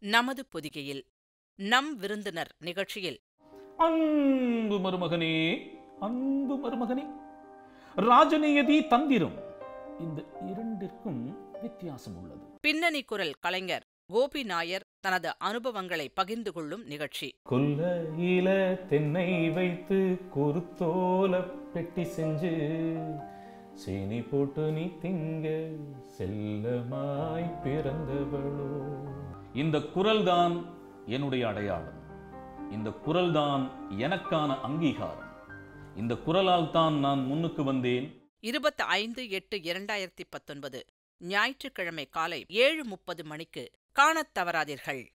நமது பொதிகையில் நம் விருந்தினர் நிகழ்ச்சியில் அன்பு மருமகனே அன்பு மருமகனே ராஜநியதி தந்திரம் இந்த இரண்டிற்கும் வித்தியாசம் உள்ளது பின்னணி குரல் கலைஞர் கோபி நாயர் தனது அனுபவங்களை பகிர்ந்து கொள்ளும் நிகழ்ச்சி கொல்லையில தென்னை வைத்து குருத்தோல பெட்டி செஞ்சு சீனி போட்டு நீ திங்க செல்லமாய் பிறந்தவளோ இந்த குரல்தான் என்னுடைய அடையாளம் இந்த குரல்தான் எனக்கான அங்கீகாரம் இந்த குரலால் தான் நான் முன்னுக்கு வந்தேன் இருபத்தி ஐந்து எட்டு இரண்டாயிரத்தி பத்தொன்பது ஞாயிற்றுக்கிழமை காலை ஏழு முப்பது மணிக்கு காணத் தவறாதீர்கள்